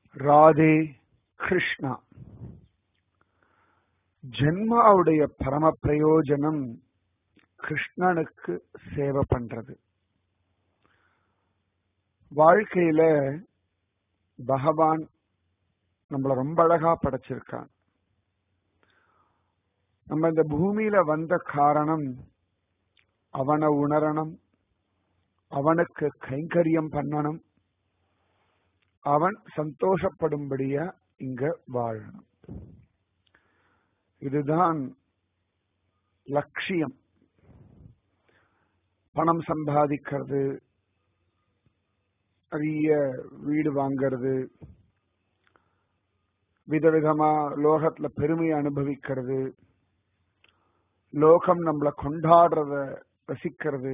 ராதே கிருஷ்ணா ஜென்மாவுடைய பரம பிரயோஜனம் கிருஷ்ணனுக்கு சேவை பண்றது வாழ்க்கையில பகவான் நம்மள ரொம்ப அழகா படைச்சிருக்கான் நம்ம இந்த பூமியில வந்த காரணம் அவனை உணரணும் அவனுக்கு கைங்கரியம் பண்ணணும் அவன் சந்தோஷப்படும்படியா இங்க வாழணும் இதுதான் லட்சியம் பணம் சம்பாதிக்கிறது நிறைய வீடு வாங்கிறது விதவிதமா லோகத்துல பெருமையை அனுபவிக்கிறது லோகம் நம்மளை கொண்டாடுறத ரசிக்கிறது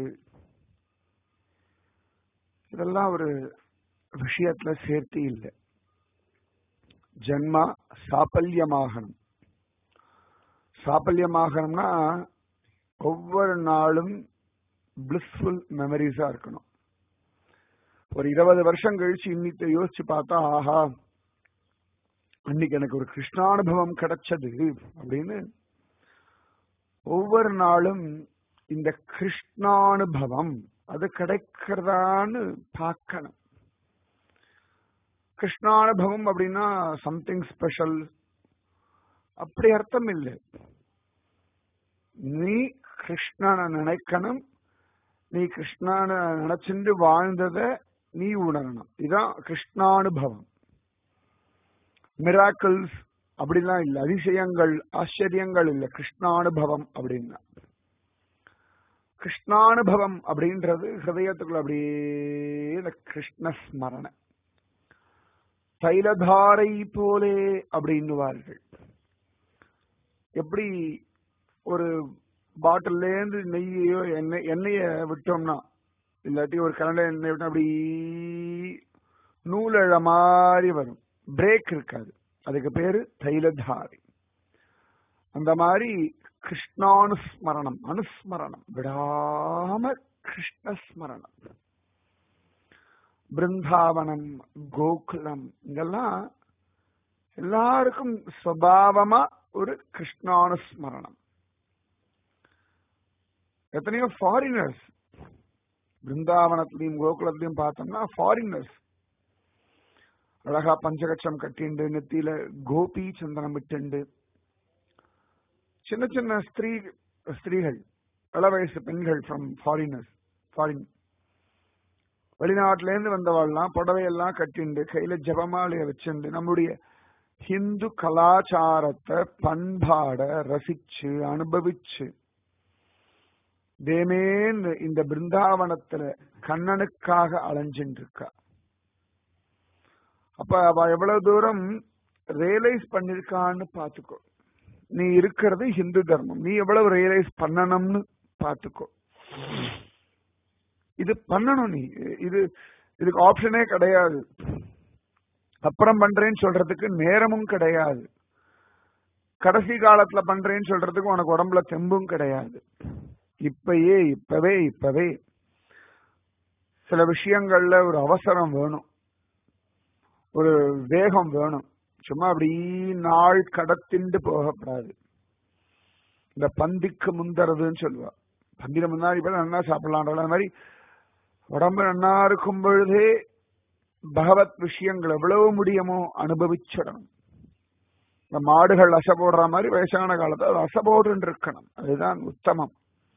இதெல்லாம் ஒரு விஷயத்துல சேர்த்து இல்லை ஜென்மா சாபல்யமாகணும் சாபல்யமாகணும்னா ஒவ்வொரு நாளும் பிளிஸ்ஃபுல் மெமரிஸா இருக்கணும் ஒரு இருபது வருஷம் கழிச்சு இன்னித்த யோசிச்சு பார்த்தா ஆஹா அன்னைக்கு எனக்கு ஒரு கிருஷ்ணானுபவம் கிடைச்சது அப்படின்னு ஒவ்வொரு நாளும் இந்த கிருஷ்ணானுபவம் அது கிடைக்கிறதான்னு பார்க்கணும் கிருஷ்ணானுபவம் அப்படின்னா சம்திங் ஸ்பெஷல் அப்படி அர்த்தம் இல்லை நீ கிருஷ்ணனை நினைக்கணும் நீ கிருஷ்ணனை நினைச்சுட்டு வாழ்ந்தத நீ உணரணும் இதான் கிருஷ்ணானுபவம் மிராக்கிள்ஸ் அப்படிலாம் இல்லை அதிசயங்கள் ஆச்சரியங்கள் இல்லை கிருஷ்ணானுபவம் அப்படின்னா கிருஷ்ணானுபவம் அப்படின்றது ஹிருதயத்துக்குள்ள அப்படியே இந்த கிருஷ்ண ஸ்மரண தைலதாரை போலே அப்படின்னுவார்கள் எப்படி ஒரு பாட்டில்ல இருந்து நெய்யையோ எண்ணெய் எண்ணெய விட்டோம்னா இல்லாட்டி ஒரு கரண்ட எண்ணெய் விட்டோம் அப்படி நூலழ மாதிரி வரும் பிரேக் இருக்காது அதுக்கு பேரு தைலதாரி அந்த மாதிரி கிருஷ்ணானுஸ்மரணம் அனுஸ்மரணம் விடாம கிருஷ்ணஸ்மரணம் பிருந்தாவனம் கோகுலம் இங்கெல்லாம் எல்லாருக்கும் சுவாவமா ஒரு கிருஷ்ணானுஸ்மரணம் எத்தனையோ ஃபாரினர்ஸ் பிருந்தாவனத்திலையும் கோகுலத்திலையும் பார்த்தோம்னா ஃபாரினர்ஸ் அழகா பஞ்சகட்சம் கட்டிண்டு நெத்தியில கோபி சந்தனம் விட்டுண்டு சின்ன சின்ன ஸ்திரீ ஸ்திரீகள் இள வயசு பெண்கள் ஃப்ரம் ஃபாரினர்ஸ் ஃபாரின் வெளிநாட்டுல இருந்து வந்தவாள்லாம் புடவையெல்லாம் கட்டிண்டு கையில ஜபமாலைய வச்சுண்டு நம்முடைய ஹிந்து கலாச்சாரத்தை பண்பாட ரசிச்சு அனுபவிச்சு தேமேன் இந்த பிருந்தாவனத்துல கண்ணனுக்காக அலைஞ்சின்னு இருக்கா அப்ப அவ எவ்வளவு தூரம் ரியலைஸ் பண்ணிருக்கான்னு பாத்துக்கோ நீ இருக்கிறது ஹிந்து தர்மம் நீ எவ்வளவு ரியலைஸ் பண்ணணும்னு பாத்துக்கோ இது பண்ணணும் நீ இது இதுக்கு ஆப்ஷனே கிடையாது அப்புறம் பண்றேன்னு சொல்றதுக்கு நேரமும் கிடையாது கடைசி காலத்துல பண்றேன்னு சொல்றதுக்கு உனக்கு உடம்புல தெம்பும் கிடையாது இப்பயே இப்பவே இப்பவே சில விஷயங்கள்ல ஒரு அவசரம் வேணும் ஒரு வேகம் வேணும் சும்மா அப்படி நாள் கடத்திண்டு போகப்படாது இந்த பந்திக்கு முந்தறதுன்னு சொல்லுவா பந்தில முன்னாடி போய் நல்லா சாப்பிடலாம் அந்த மாதிரி உடம்பு நன்னா இருக்கும் பொழுதே பகவத் விஷயங்கள் எவ்வளவு முடியுமோ அனுபவிச்சிடணும் இந்த மாடுகள் அசை போடுற மாதிரி வயசான காலத்துல அது அசை போட்டு இருக்கணும் அதுதான் உத்தமம்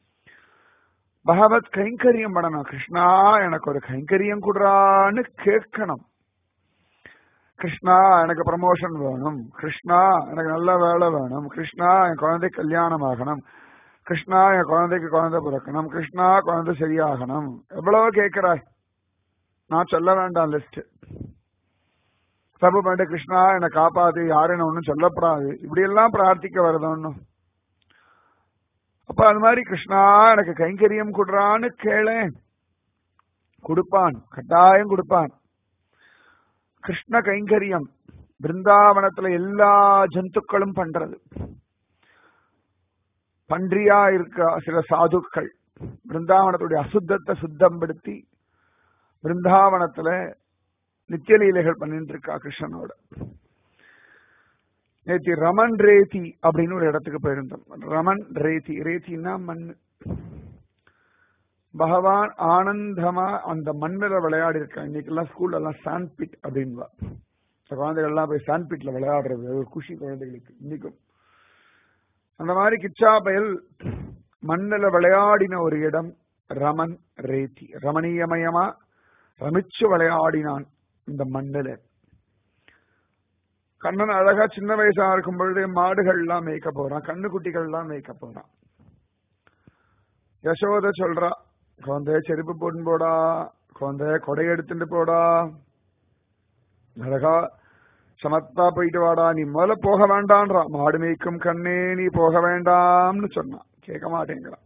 பகவத் கைங்கரியம் பண்ணணும் கிருஷ்ணா எனக்கு ஒரு கைங்கரியம் குடுறான்னு கேட்கணும் கிருஷ்ணா எனக்கு ப்ரமோஷன் வேணும் கிருஷ்ணா எனக்கு நல்ல வேலை வேணும் கிருஷ்ணா என் குழந்தை கல்யாணம் ஆகணும் கிருஷ்ணா என் குழந்தைக்கு குழந்தை பிறக்கணும் கிருஷ்ணா குழந்தை சரியாகணும் எவ்வளவோ கேட்கிறாய் நான் சொல்ல வேண்டாம் லிஸ்ட் தப்பு பண்ணிட்டு கிருஷ்ணா என்னை காப்பாத்து யாரும் என்ன ஒன்னும் சொல்லப்படாது இப்படி எல்லாம் பிரார்த்திக்க வருது ஒன்னும் அப்ப அது மாதிரி கிருஷ்ணா எனக்கு கைங்கரியம் கொடுறான்னு கேளேன் கொடுப்பான் கட்டாயம் கொடுப்பான் கிருஷ்ண கைங்கரியம் பிருந்தாவனத்துல எல்லா ஜந்துக்களும் பண்றது பன்றியா இருக்க சில சாதுக்கள் பிருந்தாவனத்துடைய அசுத்தத்தை சுத்தப்படுத்தி பிருந்தாவனத்துல நித்திய லீலைகள் பண்ணிட்டு இருக்கா கிருஷ்ணனோட நேத்தி ரமன் ரேதி அப்படின்னு ஒரு இடத்துக்கு போயிருந்தோம் ரமன் ரேதி ரேத்தின்னா மண் பகவான் ஆனந்தமா அந்த மண்ணில விளையாடி இருக்கா இன்னைக்கு எல்லாம் ஸ்கூல்ல எல்லாம் சாண்ட் பிட் அப்படின்வா இந்த குழந்தைகள் எல்லாம் போய் சாண்ட் பிட்ல விளையாடுறது அது ஒரு குஷி குழந்தைகளுக்கு இன்னைக்கும் அந்த மாதிரி கிச்சா பயல் மண்ணில் விளையாடின ஒரு இடம் ரமன் ரேத்தி ரமணீயமயமா ரமிச்சு விளையாடினான் இந்த மண்ணில் கண்ணன் அழகா சின்ன வயசா இருக்கும் பொழுது மாடுகள் எல்லாம் மேய்க்க போறான் கண்ணுக்குட்டிகள் எல்லாம் மேய்க்க போறான் யசோத சொல்றா குழந்தைய செருப்பு போட்டு போடா குழந்தைய கொடை எடுத்துட்டு போடா அழகா சமத்தா போயிட்டு வாடா நீ முதல்ல போக வேண்டான்றா மாடு மேய்க்கும் கண்ணே நீ போக வேண்டாம்னு சொன்னான் கேட்க மாட்டேங்கிறான்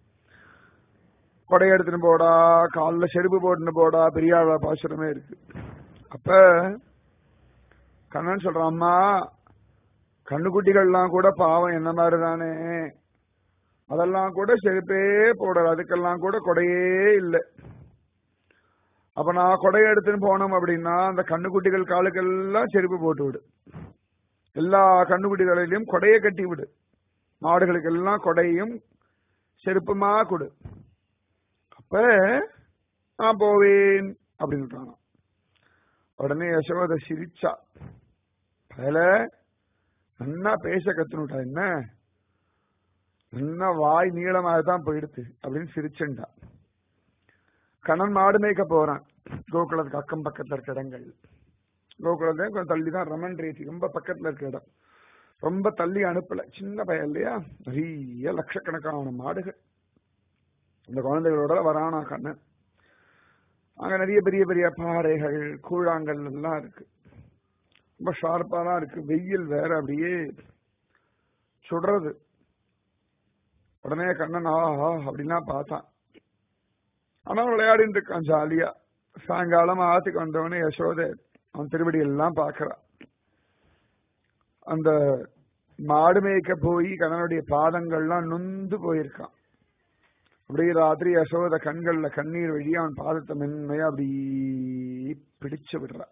கொடை எடுத்துட்டு போடா காலில் செருப்பு போட்டுன்னு போடா பெரியாள பாசுரமே இருக்கு அப்ப கண்ணன் சொல்றான் அம்மா கண்ணுக்குட்டிகள்லாம் கூட பாவம் என்ன மாதிரி தானே அதெல்லாம் கூட செருப்பே போடல அதுக்கெல்லாம் கூட கொடையே இல்லை அப்ப நான் கொடையை எடுத்துன்னு போனோம் அப்படின்னா அந்த கண்ணுக்குட்டிகள் காலுக்கெல்லாம் செருப்பு போட்டு விடு எல்லா கண்ணுக்குட்டிகளிலையும் கொடையை கட்டி விடு மாடுகளுக்கு எல்லாம் கொடையும் செருப்புமா கொடு அப்ப நான் போவேன் அப்படின்னு உடனே யசோத சிரிச்சா அதுல நன்னா பேச கத்துனுட்டா என்ன நன்னா வாய் நீளமாக தான் போயிடுது அப்படின்னு சிரிச்சுண்டா கண்ணன் மாடு மேய்க்க போறான் கோகுலத்துக்கு அக்கம் பக்கத்துல இருக்க இடங்கள் கோகுலத்தை கொஞ்சம் தள்ளி தான் ரமன் ரேசி ரொம்ப பக்கத்துல இருக்க இடம் ரொம்ப தள்ளி அனுப்பல சின்ன பையன் இல்லையா நிறைய லட்சக்கணக்கான மாடுகள் இந்த குழந்தைகளோட வரானா கண்ணன் அங்க நிறைய பெரிய பெரிய பாறைகள் கூழாங்கல் எல்லாம் இருக்கு ரொம்ப ஷார்ப்பா தான் இருக்கு வெயில் வேற அப்படியே சுடுறது உடனே கண்ணன் ஆஹா அப்படின்லாம் பார்த்தான் ஆனா விளையாடிட்டு இருக்கான் ஜாலியா சாயங்காலம் ஆத்துக்கு வந்தவனே யசோதை அவன் திருவடி எல்லாம் பாக்குறான் அந்த மாடு மேய்க்க போய் கண்ணனுடைய பாதங்கள்லாம் நொந்து போயிருக்கான் அப்படியே ராத்திரி யசோத கண்கள்ல கண்ணீர் வழி அவன் பாதத்தை மென்மையா அப்படி பிடிச்சு விடுறான்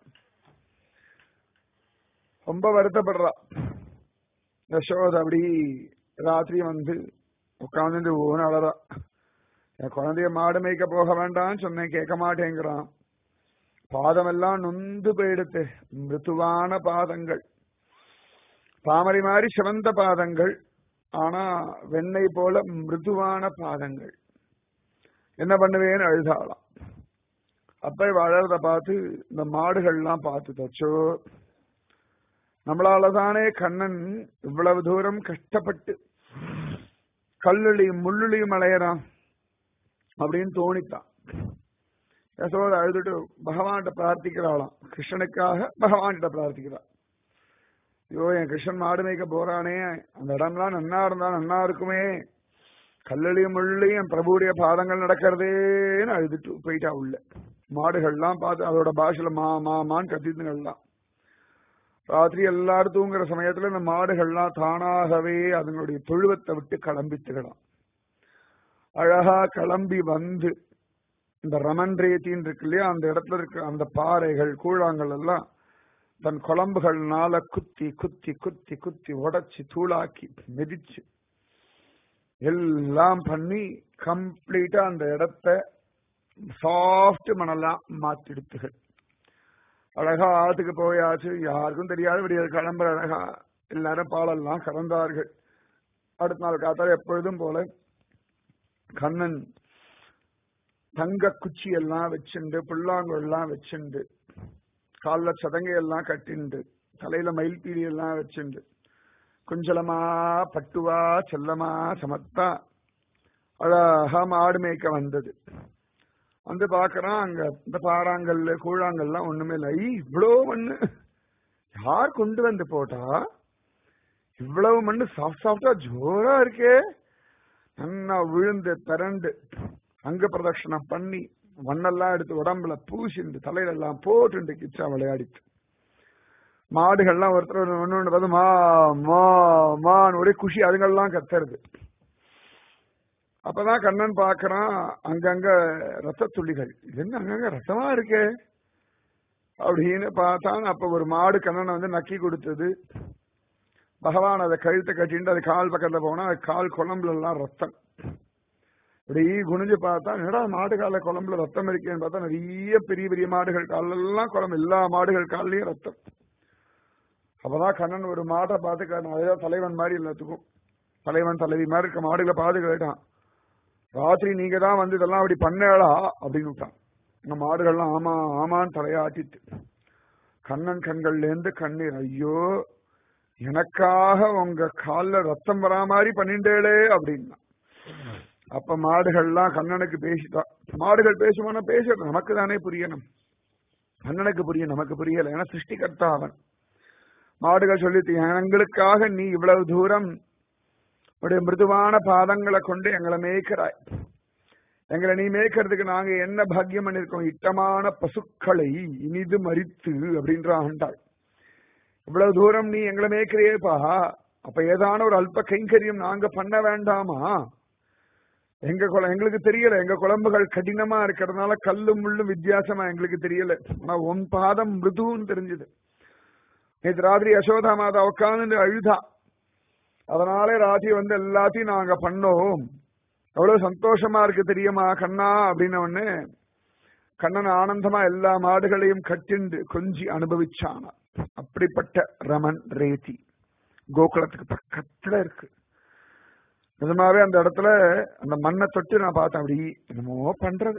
ரொம்ப வருத்தப்படுறா யசோத அப்படி ராத்திரி வந்து உட்காந்துட்டு ஓன அழறா என் குழந்தைய மாடு மேய்க்க போக வேண்டாம்னு சொன்னேன் கேட்க மாட்டேங்கிறான் பாதமெல்லாம் நொந்து போயிடுத்து மிருதுவான பாதங்கள் தாமரை மாதிரி சிவந்த பாதங்கள் ஆனா வெண்ணெய் போல மிருதுவான பாதங்கள் என்ன பண்ணுவேன்னு அழுதாளாம் அப்ப வளர்றத பார்த்து இந்த மாடுகள்லாம் பார்த்து தச்சோ நம்மளாலதானே கண்ணன் இவ்வளவு தூரம் கஷ்டப்பட்டு கல்லுலையும் முள்ளுலையும் அலையறான் அப்படின்னு தோணித்தான் யசோத அழுதுட்டு பகவான்கிட்ட பிரார்த்திக்கிறாளாம் கிருஷ்ணனுக்காக பகவான்கிட்ட பிரார்த்திக்கிறாள் ஐயோ என் கிருஷ்ணன் மாடு மேய்க்க போறானே அந்த இடம்லாம் நன்னா இருந்தா நன்னா இருக்குமே கல்லுலையும் முள்ளையும் என் பிரபுடைய பாதங்கள் நடக்கிறதேன்னு அழுதுட்டு போயிட்டா உள்ள மாடுகள்லாம் பார்த்து அதோட பாஷையில மா மா மான்னு கத்திதுங்கள்லாம் ராத்திரி எல்லாரும் தூங்குற சமயத்துல இந்த மாடுகள்லாம் தானாகவே அதனுடைய தொழுவத்தை விட்டு கிளம்பித்துக்கலாம் அழகா கிளம்பி வந்து இந்த ரமன் ரேத்தின்னு இருக்கு இல்லையா அந்த இடத்துல இருக்க அந்த பாறைகள் கூழாங்கல் எல்லாம் தன் குழம்புகள்னால குத்தி குத்தி குத்தி குத்தி உடைச்சு தூளாக்கி மிதிச்சு எல்லாம் பண்ணி கம்ப்ளீட்டா அந்த இடத்த சாஃப்ட் மணலா மாத்திடுத்துகள் அழகா ஆத்துக்கு போயாச்சு யாருக்கும் தெரியாது விடிய கிளம்புற அழகா எல்லாரும் பாலெல்லாம் கறந்தார்கள் அடுத்த நாள் காத்தால எப்பொழுதும் போல கண்ணன் தங்க குச்சி எல்லாம் வச்சுண்டு புல்லாங்குழலாம் வச்சுண்டு காலில் சதங்கையெல்லாம் கட்டிண்டு தலையில மயில்பீலி எல்லாம் வச்சுண்டு குஞ்சலமா பட்டுவா செல்லமா சமத்தா அழகா மாடு மேய்க்க வந்தது வந்து பாக்குறான் அங்க இந்த பாறாங்கல்ல கூழாங்கல்லாம் ஒண்ணுமே இல்லை ஐ இவ்வளவு மண்ணு யார் கொண்டு வந்து போட்டா இவ்வளவு மண்ணு சாஃப்ட் சாஃப்டா ஜோரா இருக்கே நல்லா விழுந்து திரண்டு அங்க பிரதட்சணம் பண்ணி மண்ணெல்லாம் எடுத்து உடம்புல பூசிண்டு தலையில எல்லாம் போட்டு கிச்சா விளையாடிட்டு மாடுகள்லாம் ஒருத்தர் ஒண்ணு ஒண்ணு பார்த்து மா மா மான்னு ஒரே குஷி அதுங்கெல்லாம் கத்துறது அப்பதான் கண்ணன் பாக்குறான் அங்கங்க ரத்த துளிகள் இது என்ன அங்கங்க ரத்தமா இருக்கே அப்படின்னு பார்த்தான் அப்ப ஒரு மாடு கண்ணனை வந்து நக்கி கொடுத்தது பகவான் அதை கழுத்தை கட்டிட்டு அது கால் பக்கத்துல போனா அது கால் குழம்புல எல்லாம் ரத்தம் இப்படி குனிஞ்சு பார்த்தா என்னடா மாடு கால குழம்புல ரத்தம் இருக்கேன்னு பார்த்தா நிறைய பெரிய பெரிய மாடுகள் காலெல்லாம் குழம்பு எல்லா மாடுகள் கால்லயும் ரத்தம் அப்பதான் கண்ணன் ஒரு மாட்டை பார்த்து அதான் தலைவன் மாதிரி எல்லாத்துக்கும் தலைவன் தலைவி மாதிரி இருக்க மாடுகளை பார்த்து கேட்டான் ராத்திரி நீங்க தான் வந்து இதெல்லாம் அப்படி பண்ணலா அப்படின்னு விட்டான் இந்த மாடுகள்லாம் ஆமா ஆமான்னு தலையாட்டிட்டு கண்ணன் கண்கள்ல இருந்து கண்ணீர் ஐயோ எனக்காக உங்க கால்ல ரத்தம் வரா மாதிரி பண்ணிண்டேளே அப்படின்னா அப்ப மாடுகள்லாம் கண்ணனுக்கு பேசிட்டா மாடுகள் பேசுவானா பேசட்டும் நமக்கு தானே புரியணும் கண்ணனுக்கு புரியும் நமக்கு புரியல ஏன்னா சிருஷ்டிகர்த்தா அவன் மாடுகள் சொல்லிட்டு எங்களுக்காக நீ இவ்வளவு தூரம் உடைய மிருதுவான பாதங்களை கொண்டு எங்களை மேய்க்கிறாய் எங்களை நீ மேய்க்கிறதுக்கு நாங்க என்ன பாக்கியம் பண்ணிருக்கோம் இட்டமான பசுக்களை இனிது மறித்து அப்படின்ற ஆண்டாள் இவ்வளவு தூரம் நீ எங்களை மேய்க்கிறியேப்பா அப்ப ஏதான ஒரு அல்ப கைங்கரியம் நாங்க பண்ண வேண்டாமா எங்க குளம் எங்களுக்கு தெரியல எங்க குழம்புகள் கடினமா இருக்கிறதுனால கல்லும் முள்ளும் வித்தியாசமா எங்களுக்கு தெரியல ஆனா உன் பாதம் மிருதுன்னு தெரிஞ்சது நேற்று ராத்திரி யசோதா மாதா உட்காந்து அழுதா அதனாலே ராத்திரி வந்து எல்லாத்தையும் நாங்க பண்ணோம் எவ்வளவு சந்தோஷமா இருக்கு தெரியுமா கண்ணா அப்படின்னு ஒண்ணு கண்ணன் ஆனந்தமா எல்லா மாடுகளையும் கட்டிண்டு கொஞ்சி அனுபவிச்சானா அப்படிப்பட்ட ரமன் ரேதி கோகுலத்துக்கு பக்கத்துல இருக்கு நிஜமாவே அந்த இடத்துல அந்த மண்ணை தொட்டு நான் பார்த்தேன் அப்படி என்னமோ பண்றது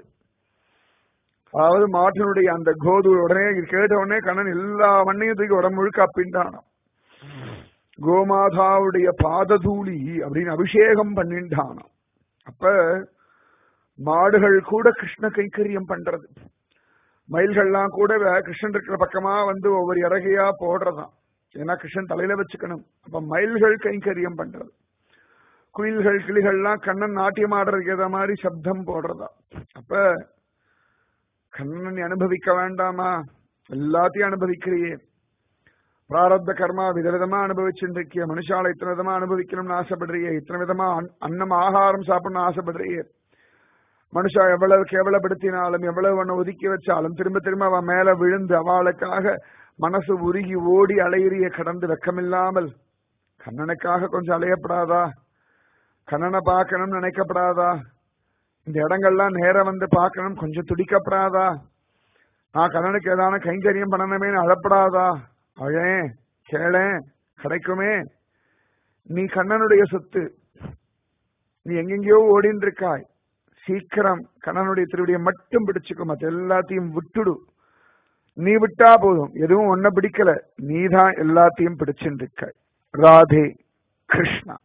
அதாவது மாட்டினுடைய அந்த கோது உடனே கேட்ட உடனே கண்ணன் எல்லா மண்ணையும் தூக்கி உடம்பு முழுக்க அப்பின்றானாம் கோமாதாவுடைய பாததூளி அப்படின்னு அபிஷேகம் பண்ணிட்டானாம் அப்ப மாடுகள் கூட கிருஷ்ண கைங்கரியம் பண்றது மயில்கள்லாம் கூட கிருஷ்ணன் இருக்கிற பக்கமா வந்து ஒவ்வொரு இறகையா போடுறதாம் ஏன்னா கிருஷ்ணன் தலையில வச்சுக்கணும் அப்ப மயில்கள் கைங்கரியம் பண்றது குயில்கள் கிளிகள்லாம் கண்ணன் நாட்டியம் ஆடுறதுக்கு ஏத மாதிரி சப்தம் போடுறதா அப்ப கண்ணன் அனுபவிக்க வேண்டாமா எல்லாத்தையும் அனுபவிக்கிறியே பிராரப்த கர்மா விதவிதமா அனுபவிச்சுட்டு இருக்கிய மனுஷால இத்தனை விதமா அனுபவிக்கணும்னு ஆசைப்படுறியே இத்தனை விதமா அன்னம் ஆகாரம் சாப்பிடணும்னு ஆசைப்படுறியே மனுஷா எவ்வளவு கேவலப்படுத்தினாலும் எவ்வளவு ஒண்ணு ஒதுக்கி வச்சாலும் திரும்ப திரும்ப அவன் மேல விழுந்து அவளுக்காக மனசு உருகி ஓடி அலையிறிய கடந்து வெக்கமில்லாமல் கண்ணனுக்காக கொஞ்சம் அலையப்படாதா கண்ணனை பார்க்கணும்னு நினைக்கப்படாதா இந்த இடங்கள்லாம் நேரம் வந்து பார்க்கணும் கொஞ்சம் துடிக்கப்படாதா நான் கண்ணனுக்கு ஏதான கைங்கரியம் பண்ணணுமேனு அழப்படாதா அழேன் கேளேன் கிடைக்குமே நீ கண்ணனுடைய சொத்து நீ எங்கெங்கயோ ஓடின்னு இருக்காய் சீக்கிரம் கண்ணனுடைய திருவடியை மட்டும் பிடிச்சுக்கோ மத்த எல்லாத்தையும் விட்டுடு நீ விட்டா போதும் எதுவும் ஒன்ன பிடிக்கல நீதான் எல்லாத்தையும் பிடிச்சுட்டு இருக்காய் ராதே கிருஷ்ணா